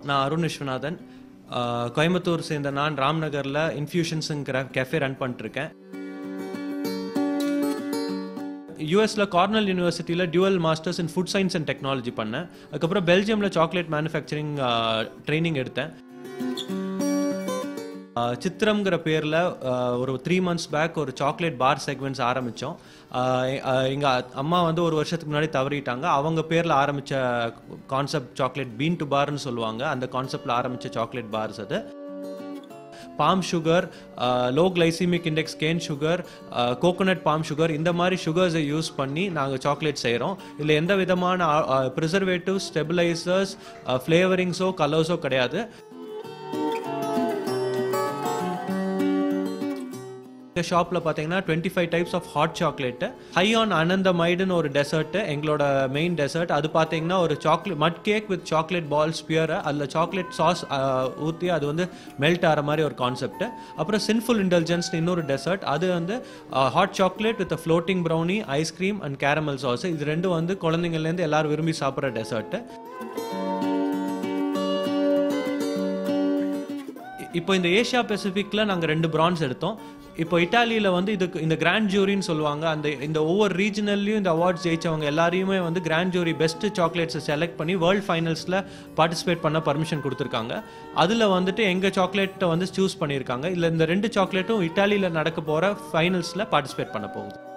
நான் அருண் விஸ்வநாதன் ஆஹ் கோயம்புத்தூர் சேர்ந்த நான் ராம்நகரில் இன்ஃபியூஷன்ஸுங்கிற கேஃபே ரன் பண்ணிட்டுருக்கேன் யூஎஸில் கார்னல் யூனிவர்சிட்டியில் dual masters in food science and technology பண்ணேன் அதுக்கப்புறம் பெல்ஜியமில் சாக்லேட் மேனுஃபேக்சரிங் ட்ரைனிங் எடுத்தேன் ஆஹ் சித்திரம்ங்கிற பேரில் ஒரு த்ரீ மந்த்ஸ் பேக் ஒரு சாக்லேட் பார் செக்மெண்ட்ஸ் ஆரம்பித்தோம் எங்கள் அம்மா வந்து ஒரு வருஷத்துக்கு முன்னாடி தவறிட்டாங்க அவங்க பேரில் ஆரம்பித்த கான்செப்ட் சாக்லேட் பீன் டு பார்னு சொல்லுவாங்க அந்த கான்செப்டில் ஆரம்பித்த சாக்லேட் பார்ஸ் அது palm sugar low glycemic index cane sugar coconut palm sugar இந்த மாதிரி சுகர்ஸை யூஸ் பண்ணி நாங்கள் சாக்லேட் செய்கிறோம் இதில் எந்த விதமான ப்ரிசர்வேட்டிவ் ஸ்டெபிளைசர்ஸ் ஃப்ளேவரிங்ஸோ கலர்ஸோ கிடையாது இந்த ஷாப்பில் பார்த்தீங்கன்னா twenty five types of hot chocolate high on அனந்தமைடுன்னு ஒரு டெசர்ட்டு எங்களோட மெயின் டெசர்ட் அது பார்த்தீங்கன்னா ஒரு chocolate mud cake with chocolate balls pure அதில் சாக்லேட் சாஸ் ஊற்றி அது வந்து மெல்ட் ஆகிற மாதிரி ஒரு கான்செப்ட் அப்புறம் சின்ஃபுல் இன்டெலிஜென்ஸ் இன்னொரு டெசர்ட் அது வந்து hot chocolate with floating brownie ice cream and caramel sauce இது ரெண்டும் வந்து குழந்தைங்கள்லேருந்து எல்லாரும் விரும்பி சாப்பிட்ற டெசர்ட்டு இப்போ இந்த ஏஷியா பெசிஃபிக்கில் நாங்கள் ரெண்டு பிரான்ஸ் எடுத்தோம் இப்போ இட்டாலியில் வந்து இதுக்கு இந்த கிராண்ட் ஜூரின்னு சொல்லுவாங்க அந்த இந்த ஒவ்வொரு ரீஜனல்லையும் இந்த அவார்ட்ஸ் ஜெயிச்சவங்க எல்லாரையுமே வந்து கிராண்ட் ஜூரி பெஸ்ட் சாக்லேட்ஸை செலக்ட் பண்ணி வேர்ல்ட் ஃபைனல்ஸில் பார்ட்டிசிபேட் பண்ண பர்மிஷன் கொடுத்துருக்காங்க அதில் வந்துட்டு எங்கள் சாக்லேட்டை வந்து சூஸ் பண்ணியிருக்காங்க இல்லை இந்த ரெண்டு சாக்லேட்டும் இட்டாலியில் நடக்க போகிற ஃபைனல்ஸில் பார்ட்டிசிபேட் பண்ண போகுது